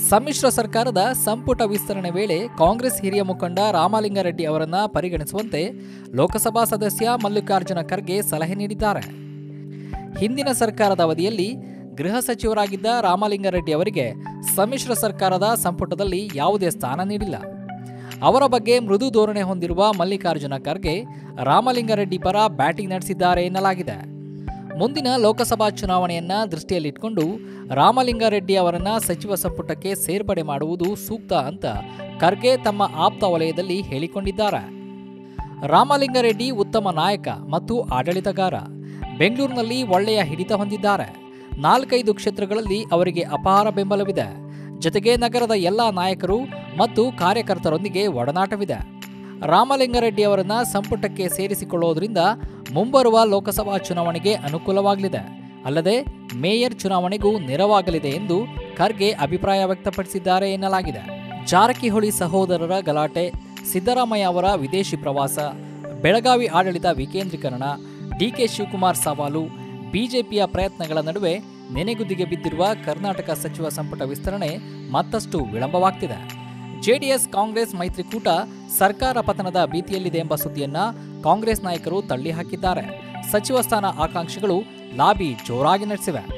ಸಮ್ಮಿಶ್ರ ಸರ್ಕಾರದ ಸಂಪುಟ ವಿಸ್ತರಣೆ ವೇಳೆ ಕಾಂಗ್ರೆಸ್ ಹಿರಿಯ ಮುಖಂಡ ರಾಮಲಿಂಗಾರೆಡ್ಡಿ ಅವರನ್ನ ಪರಿಗಣಿಸುವಂತೆ ಲೋಕಸಭಾ ಸದಸ್ಯ ಮಲ್ಲಿಕಾರ್ಜುನ ಖರ್ಗೆ ಸಲಹೆ ನೀಡಿದ್ದಾರೆ ಹಿಂದಿನ ಸರ್ಕಾರದ ಅವಧಿಯಲ್ಲಿ ಗೃಹ ಸಚಿವರಾಗಿದ್ದ ರಾಮಲಿಂಗಾರೆಡ್ಡಿ ಅವರಿಗೆ ಸಮ್ಮಿಶ್ರ ಸರ್ಕಾರದ ಸಂಪುಟದಲ್ಲಿ ಯಾವುದೇ ಸ್ಥಾನ ನೀಡಿಲ್ಲ ಅವರ ಬಗ್ಗೆ ಮೃದು ಧೋರಣೆ ಹೊಂದಿರುವ ಮಲ್ಲಿಕಾರ್ಜುನ ಖರ್ಗೆ ರಾಮಲಿಂಗಾರೆಡ್ಡಿ ಪರ ಬ್ಯಾಟಿಂಗ್ ನಡೆಸಿದ್ದಾರೆ ಎನ್ನಲಾಗಿದೆ ಮುಂದಿನ ಲೋಕಸಭಾ ಚುನಾವಣೆಯನ್ನ ದೃಷ್ಟಿಯಲ್ಲಿಟ್ಕೊಂಡು ರಾಮಲಿಂಗಾರೆಡ್ಡಿ ಅವರನ್ನ ಸಚಿವ ಸಂಪುಟಕ್ಕೆ ಸೇರ್ಪಡೆ ಮಾಡುವುದು ಸೂಕ್ತ ಅಂತ ಖರ್ಗೆ ತಮ್ಮ ಆಪ್ತ ವಲಯದಲ್ಲಿ ಹೇಳಿಕೊಂಡಿದ್ದಾರೆ ರಾಮಲಿಂಗಾರೆಡ್ಡಿ ಉತ್ತಮ ನಾಯಕ ಮತ್ತು ಆಡಳಿತಗಾರ ಬೆಂಗಳೂರಿನಲ್ಲಿ ಒಳ್ಳೆಯ ಹಿಡಿತ ಹೊಂದಿದ್ದಾರೆ ನಾಲ್ಕೈದು ಕ್ಷೇತ್ರಗಳಲ್ಲಿ ಅವರಿಗೆ ಅಪಾರ ಬೆಂಬಲವಿದೆ ಜೊತೆಗೆ ನಗರದ ಎಲ್ಲ ನಾಯಕರು ಮತ್ತು ಕಾರ್ಯಕರ್ತರೊಂದಿಗೆ ಒಡನಾಟವಿದೆ ರಾಮಲಿಂಗಾರೆಡ್ಡಿ ಅವರನ್ನ ಸಂಪುಟಕ್ಕೆ ಸೇರಿಸಿಕೊಳ್ಳುವುದರಿಂದ ಮುಂಬರುವ ಲೋಕಸಭಾ ಚುನಾವಣೆಗೆ ಅನುಕೂಲವಾಗಲಿದೆ ಅಲ್ಲದೆ ಮೇಯರ್ ಚುನಾವಣೆಗೂ ನೆರವಾಗಲಿದೆ ಎಂದು ಖರ್ಗೆ ಅಭಿಪ್ರಾಯ ವ್ಯಕ್ತಪಡಿಸಿದ್ದಾರೆ ಎನ್ನಲಾಗಿದೆ ಜಾರಕಿಹೊಳಿ ಸಹೋದರರ ಗಲಾಟೆ ಸಿದ್ದರಾಮಯ್ಯ ಅವರ ವಿದೇಶಿ ಪ್ರವಾಸ ಬೆಳಗಾವಿ ಆಡಳಿತ ವಿಕೇಂದ್ರೀಕರಣ ಡಿಕೆ ಶಿವಕುಮಾರ್ ಸವಾಲು ಬಿಜೆಪಿಯ ಪ್ರಯತ್ನಗಳ ನಡುವೆ ನೆನೆಗುದಿಗೆ ಬಿದ್ದಿರುವ ಕರ್ನಾಟಕ ಸಚಿವ ಸಂಪುಟ ವಿಸ್ತರಣೆ ಮತ್ತಷ್ಟು ವಿಳಂಬವಾಗ್ತಿದೆ ಜೆಡಿಎಸ್ ಕಾಂಗ್ರೆಸ್ ಮೈತ್ರಿಕೂಟ ಸರ್ಕಾರ ಪತನದ ಭೀತಿಯಲ್ಲಿದೆ ಎಂಬ ಸುದ್ದಿಯನ್ನ ಕಾಂಗ್ರೆಸ್ ನಾಯಕರು ತಳ್ಳಿ ಹಾಕಿದ್ದಾರೆ ಸಚಿವ ಸ್ಥಾನ ಆಕಾಂಕ್ಷಿಗಳು ಲಾಬಿ ಜೋರಾಗಿ ನಡೆಸಿವೆ